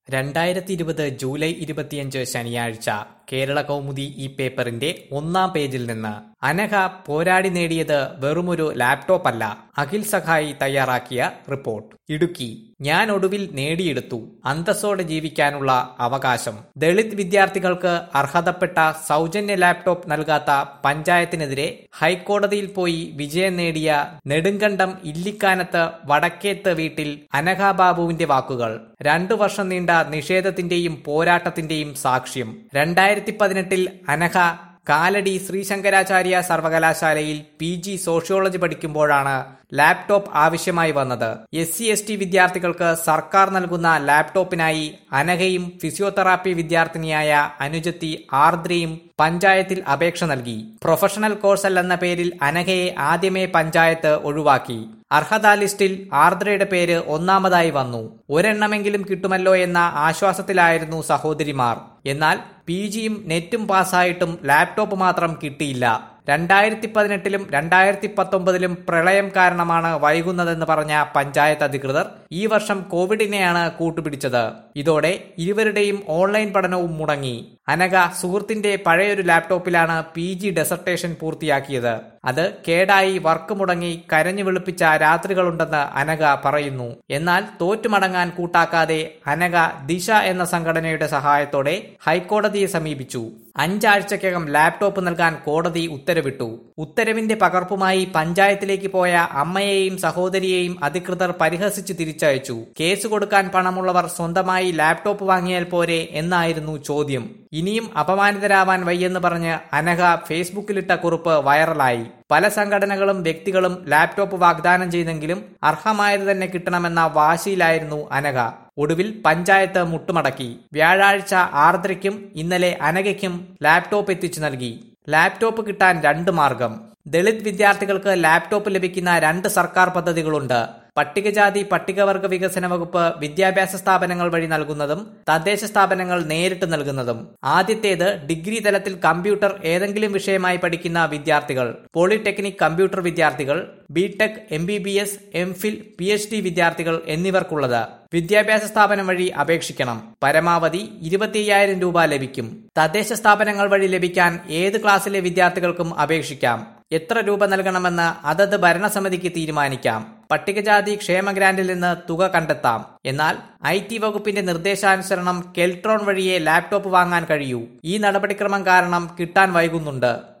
രണ്ടായിരത്തി ഇരുപത് ജൂലൈ ഇരുപത്തിയഞ്ച് ശനിയാഴ്ച കേരള കൗമുദി ഈ പേപ്പറിന്റെ ഒന്നാം പേജിൽ നിന്ന് അനഘ പോരാടി നേടിയത് വെറുമൊരു ലാപ്ടോപ്പ് അല്ല അഖിൽ സഖായി തയ്യാറാക്കിയ റിപ്പോർട്ട് ഇടുക്കി ഞാൻ ഒടുവിൽ നേടിയെടുത്തു അന്തസ്സോടെ ജീവിക്കാനുള്ള അവകാശം ദളിത് വിദ്യാർത്ഥികൾക്ക് അർഹതപ്പെട്ട സൗജന്യ ലാപ്ടോപ്പ് നൽകാത്ത പഞ്ചായത്തിനെതിരെ ഹൈക്കോടതിയിൽ പോയി വിജയം നേടിയ നെടുങ്കണ്ടം ഇല്ലിക്കാനത്ത് വടക്കേത്ത് വീട്ടിൽ അനഘ ബാബുവിന്റെ വാക്കുകൾ രണ്ടു വർഷം നീണ്ട നിഷേധത്തിന്റെയും പോരാട്ടത്തിന്റെയും സാക്ഷ്യം രണ്ടായിരത്തി പതിനെട്ടിൽ അനഘ കാലടി ശ്രീശങ്കരാചാര്യ സർവകലാശാലയിൽ പി ജി സോഷ്യോളജി പഠിക്കുമ്പോഴാണ് ലാപ്ടോപ്പ് ആവശ്യമായി വന്നത് എസ് സി എസ് ടി വിദ്യാർത്ഥികൾക്ക് സർക്കാർ നൽകുന്ന ലാപ്ടോപ്പിനായി അനഘയും ഫിസിയോതെറാപ്പി വിദ്യാർത്ഥിനിയായ അനുജത്തി ആർദ്രയും പഞ്ചായത്തിൽ അപേക്ഷ നൽകി പ്രൊഫഷണൽ കോഴ്സ് അല്ലെന്ന പേരിൽ അനഘയെ ആദ്യമേ പഞ്ചായത്ത് ഒഴിവാക്കി അർഹതാ ലിസ്റ്റിൽ ആർദ്രയുടെ പേര് ഒന്നാമതായി വന്നു ഒരെണ്ണമെങ്കിലും കിട്ടുമല്ലോ എന്ന ആശ്വാസത്തിലായിരുന്നു സഹോദരിമാർ എന്നാൽ പി ജിയും നെറ്റും പാസ്സായിട്ടും ലാപ്ടോപ്പ് മാത്രം കിട്ടിയില്ല രണ്ടായിരത്തി പതിനെട്ടിലും രണ്ടായിരത്തി പത്തൊമ്പതിലും പ്രളയം കാരണമാണ് വൈകുന്നതെന്ന് പറഞ്ഞ പഞ്ചായത്ത് അധികൃതർ ഈ വർഷം കോവിഡിനെയാണ് കൂട്ടുപിടിച്ചത് ഇതോടെ ഇരുവരുടെയും ഓൺലൈൻ പഠനവും മുടങ്ങി അനഘ സുഹൃത്തിന്റെ പഴയൊരു ലാപ്ടോപ്പിലാണ് പി ജി ഡെസർട്ടേഷൻ പൂർത്തിയാക്കിയത് അത് കേടായി വർക്ക് മുടങ്ങി കരഞ്ഞു വെളുപ്പിച്ച രാത്രികളുണ്ടെന്ന് അനഘ പറയുന്നു എന്നാൽ തോറ്റുമടങ്ങാൻ കൂട്ടാക്കാതെ അനഘ ദിശ എന്ന സംഘടനയുടെ സഹായത്തോടെ ഹൈക്കോടതിയെ സമീപിച്ചു അഞ്ചാഴ്ചക്കകം ലാപ്ടോപ്പ് നൽകാൻ കോടതി ഉത്തരവിട്ടു ഉത്തരവിന്റെ പകർപ്പുമായി പഞ്ചായത്തിലേക്ക് പോയ അമ്മയെയും സഹോദരിയെയും അധികൃതർ പരിഹസിച്ച് തിരിച്ചയച്ചു കേസ് കൊടുക്കാൻ പണമുള്ളവർ സ്വന്തമായി ലാപ്ടോപ്പ് വാങ്ങിയാൽ പോരെ എന്നായിരുന്നു ചോദ്യം ഇനിയും അപമാനിതരാവാൻ വയ്യെന്ന് പറഞ്ഞ് അനഘ ഫേസ്ബുക്കിലിട്ട കുറിപ്പ് വൈറലായി പല സംഘടനകളും വ്യക്തികളും ലാപ്ടോപ്പ് വാഗ്ദാനം ചെയ്തെങ്കിലും അർഹമായത് തന്നെ കിട്ടണമെന്ന വാശിയിലായിരുന്നു അനഘ ഒടുവിൽ പഞ്ചായത്ത് മുട്ടുമടക്കി വ്യാഴാഴ്ച ആർദ്രയ്ക്കും ഇന്നലെ അനഘയ്ക്കും ലാപ്ടോപ്പ് എത്തിച്ചു നൽകി ലാപ്ടോപ്പ് കിട്ടാൻ രണ്ട് മാർഗം ദളിത് വിദ്യാർത്ഥികൾക്ക് ലാപ്ടോപ്പ് ലഭിക്കുന്ന രണ്ട് സർക്കാർ പദ്ധതികളുണ്ട് പട്ടികജാതി പട്ടികവർഗ വികസന വകുപ്പ് വിദ്യാഭ്യാസ സ്ഥാപനങ്ങൾ വഴി നൽകുന്നതും തദ്ദേശ സ്ഥാപനങ്ങൾ നേരിട്ട് നൽകുന്നതും ആദ്യത്തേത് ഡിഗ്രി തലത്തിൽ കമ്പ്യൂട്ടർ ഏതെങ്കിലും വിഷയമായി പഠിക്കുന്ന വിദ്യാർത്ഥികൾ പോളിടെക്നിക് കമ്പ്യൂട്ടർ വിദ്യാർത്ഥികൾ BTech M B B S M phil P H D വിദ്യാർത്ഥികൾ എന്നിവർക്കുള്ളത് വിദ്യാഭ്യാസ സ്ഥാപനം വഴി അപേക്ഷിക്കണം പരമാവധി ഇരുപത്തിയ്യായിരം രൂപ ലഭിക്കും തദ്ദേശ സ്ഥാപനങ്ങൾ വഴി ലഭിക്കാൻ ഏത് ക്ലാസ്സിലെ വിദ്യാർത്ഥികൾക്കും അപേക്ഷിക്കാം എത്ര രൂപ നൽകണമെന്ന് അതത് ഭരണസമിതിക്ക് തീരുമാനിക്കാം പട്ടികജാതി ക്ഷേമ ഗ്രാന്റിൽ നിന്ന് തുക കണ്ടെത്താം എന്നാൽ ഐ ടി വകുപ്പിന്റെ നിർദ്ദേശാനുസരണം കെൽട്രോൺ വഴിയെ ലാപ്ടോപ്പ് വാങ്ങാൻ കഴിയൂ ഈ നടപടിക്രമം കാരണം കിട്ടാൻ വൈകുന്നുണ്ട്